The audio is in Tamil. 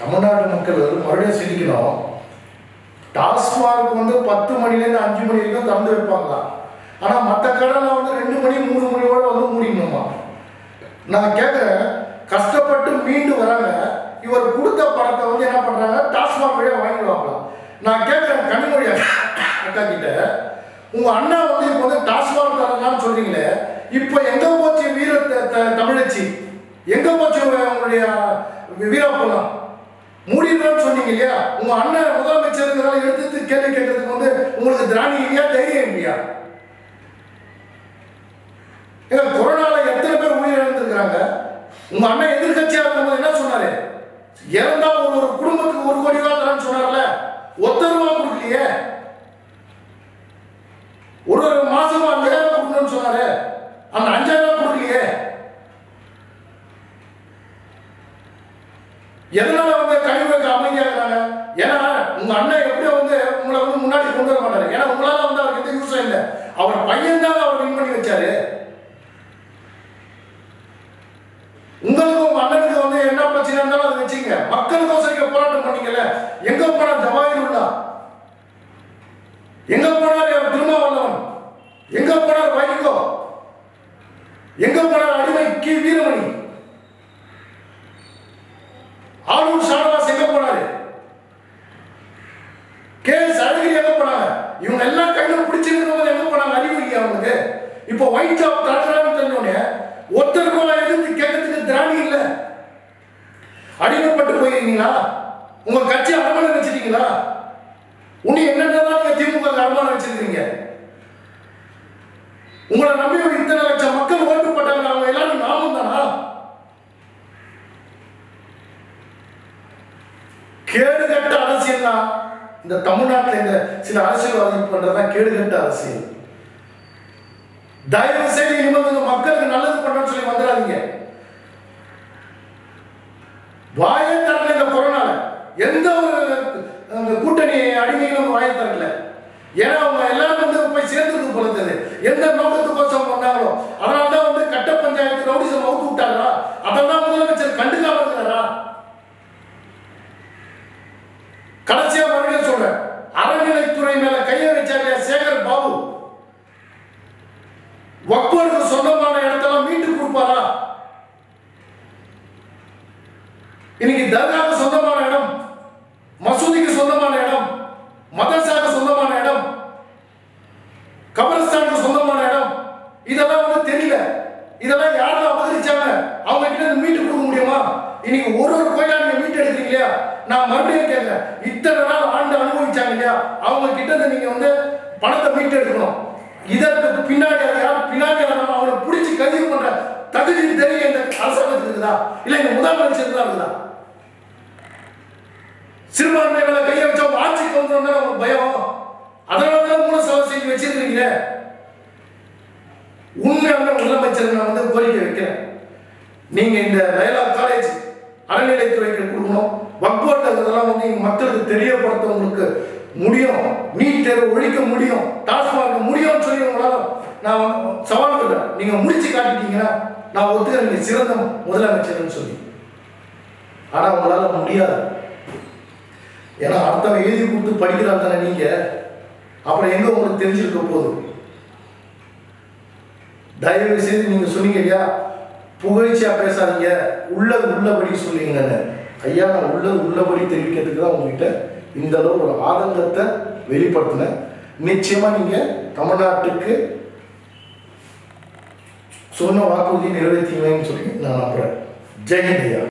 தமிழ்நாட்டு மக்கள் மறுபடியும் சிந்திக்கணும் டாஸ்மார்க் வந்து பத்து மணிலேருந்து அஞ்சு மணி வரைக்கும் திறந்து வைப்பாங்களாம் ஆனால் மற்ற கடையில் வந்து ரெண்டு மணி மூணு மணியோட வந்து மூடிடணுமா நான் கேட்குறேன் கஷ்டப்பட்டு மீண்டு வராங்க இவர் கொடுத்த பணத்தை வந்து என்ன பண்ணுறாங்க டாஸ்மாக் வழியாக வாங்கிடுவாங்களாம் நான் கேட்குறேன் கனிமொழி அக்கா கிட்ட உங்கள் அண்ணா வந்து இப்போ வந்து டாஸ்மாக் தரலான்னு சொல்றீங்களே இப்போ எங்கே போச்சு வீர த- த- தமிழச்சி எங்கே போச்சு உங்களுடைய வீராப்பெல்லாம் மூடிடுவேன்னு சொன்னீங்க இல்லையா உங்க அண்ணன் முதலமைச்சருங்கிறதால எடுத்து கேள்வி கேட்கறதுக்கு வந்து உங்களுக்கு திராணி இல்லையா தைரியம் இல்லையா ஏங்க கொரோனால எத்தனை பேர் உயிர் இழந்திருக்கிறாங்க உங்க அண்ணன் எதிர்கட்சியா இருக்கும்போது என்ன சொன்னாரு இறந்தா ஒரு ஒரு குடும்பத்துக்கு ஒரு கோடி ரூபா தரேன்னு சொன்னார்ல ஒத்த ரூபா கொடுக்கலையே ஒரு ஒரு மாசமும் அஞ்சாயிரம் ரூபாய் கொடுக்கணும்னு சொன்னாரு அந்த அஞ்சாயிரம் ரூபாய் கொடுக்கலையே எதனால வந்து கழிவுக்கு அமைதியாகிறாங்க ஏன்னா உங்க அண்ணன் எப்படி வந்து உங்களை வந்து முன்னாடி கொண்டு வர மாட்டாரு ஏன்னா உங்களால வந்து அவருக்கு எந்த யூஸும் இல்லை அவர் பையன் தான் அவர் வின் பண்ணி வச்சாரு உங்களுக்கு உங்க அண்ணனுக்கு வந்து என்ன பிரச்சனை இருந்தாலும் அதை வச்சுங்க மக்களுக்கோசரம் நீங்க போராட்டம் பண்ணீங்கல்ல எங்க போனா ஜவாஹிருல்லா எங்க போனார் அவர் திருமாவளவன் எங்க போனார் வைகோ எங்க போனார் அடிமை கி வீரமணி ஆளூர் ஷானவாஸ் எங்க போனாரு கே எஸ் அழகிரி எங்க போனாங்க இவங்க எல்லாம் கையில பிடிச்சிருக்கிறவங்க எங்க போனாங்க அறிவு இல்லையா அவங்களுக்கு இப்போ ஒயிட் ஜாப் தடுக்கிறான்னு தெரிஞ்சோடனே ஒருத்தருக்கும் எதிர்த்து கேட்கறதுக்கு திராணி இல்லை அடிமைப்பட்டு போயிருக்கீங்களா உங்க கட்சி அரமணை வச்சிருக்கீங்களா உன்னை என்னென்னதான் நீங்க திமுக அரமணை வச்சிருக்கீங்க உங்களை நம்பி ஒரு இத்தனை லட்சம் மக்கள் ஓட்டு போட்டாங்க அவங்க எல்லாரும் நாமும் தானா கேடுகட்ட அரசியல் தான் இந்த தமிழ்நாட்டில் இந்த சில அரசியல்வாதி பண்றதுதான் கேடுகட்ட அரசியல் தயவு செய்து இனிமேல் இந்த மக்களுக்கு நல்லது பண்ணணும்னு சொல்லி வந்துடாதீங்க வாயே தரல இந்த கொரோனால எந்த ஒரு அந்த கூட்டணி அடிமைகளும் வாயை தரல ஏன்னா அவங்க எல்லாரும் வந்து போய் சேர்ந்துருக்கு பொழுது எந்த நோக்கத்துக்கோசம் பண்ணாங்களோ அதனால தான் வந்து கட்ட பஞ்சாயத்து நோட்டீஸை மவுத்து விட்டாரா அதெல்லாம் முதலமைச்சர் கண்டுக்காம இருக்கிறாரா கடைசியா மறுபடியும் சொல்றேன் அறநிலைத்துறை மேல கையை வச்சாங்க சேகர் பாபு வக்பருக்கு சொந்தமான இடத்தெல்லாம் மீட்டு கொடுப்பாரா இன்னைக்கு தர்காவுக்கு சொந்தமான இடம் மசூதிக்கு சொந்தமான இடம் மதரசாவுக்கு சொந்தமான இடம் கபரஸ்தானுக்கு சொந்தமான இடம் இதெல்லாம் வந்து தெரியல இதெல்லாம் யாரும் அபகரிச்சாங்க அவங்க கிட்ட இருந்து மீட்டு கொடுக்க முடியுமா இன்னைக்கு ஒரு ஒரு கோயிலா நீங்க மீட்டு எடுக்கிறீங்க இல்லையா நான் மறுபடியும் கேட்கிறேன் இத்தனை நாள் ஆண்டு அனுபவிச்சாங்க இல்லையா அவங்க கிட்ட இருந்து நீங்க வந்து பணத்தை மீட்டு எடுக்கணும் இதற்கு பின்னாடி அது யார் பின்னாடி நம்ம அவனை பிடிச்சி கைது பண்ற தகுதி தெரியும் இந்த அரசாங்கத்துக்கு இருக்குதா இல்ல இந்த முதலமைச்சருக்கு தான் இருக்குதா சிறுபான்மை மேல கையை வச்சா அவங்க ஆட்சிக்கு வந்துடும் உங்களுக்கு பயம் அதனால தான் மூல சவ செஞ்சு வச்சிருக்கீங்க உண்மையான முதலமைச்சர் நான் வந்து கோரிக்கை வைக்கிறேன் நீங்க இந்த டயலாக் காலேஜ் அறநிலைத்துறைக்கு கொடுக்கணும் வக்போர்ட் இதெல்லாம் வந்து இங்க மக்களுக்கு தெரியப்படுத்த உங்களுக்கு முடியும் நீட் தேர்வு ஒழிக்க முடியும் டாஸ்மாக் முடியும்னு சொல்லி உங்களால நான் வந்து சவால் விடுறேன் நீங்க முடிச்சு காட்டிட்டீங்கன்னா நான் ஒத்துக்கிறேன் நீங்க சிறந்த முதலமைச்சர்னு சொல்லி ஆனா உங்களால முடியாது ஏன்னா அடுத்தவன் எழுதி கொடுத்து படிக்கிறான் தானே நீங்க அப்புறம் எங்க உங்களுக்கு தெரிஞ்சிருக்க போதும் தயவு செய்து நீங்க சொன்னீங்க இல்லையா புகழ்ச்சியா பேசாதீங்க உள்ளது உள்ளபடி சொல்லுங்கன்னு ஐயா நான் உள்ளது உள்ளபடி தெரிவிக்கிறதுக்கு தான் உங்ககிட்ட இந்த அளவு ஒரு ஆதங்கத்தை வெளிப்படுத்தினேன் நிச்சயமா நீங்க தமிழ்நாட்டுக்கு சொன்ன வாக்குறுதி நிறைவேற்றுவீங்கன்னு சொல்லி நான் நம்புறேன் ஜெயந்த் ஐயா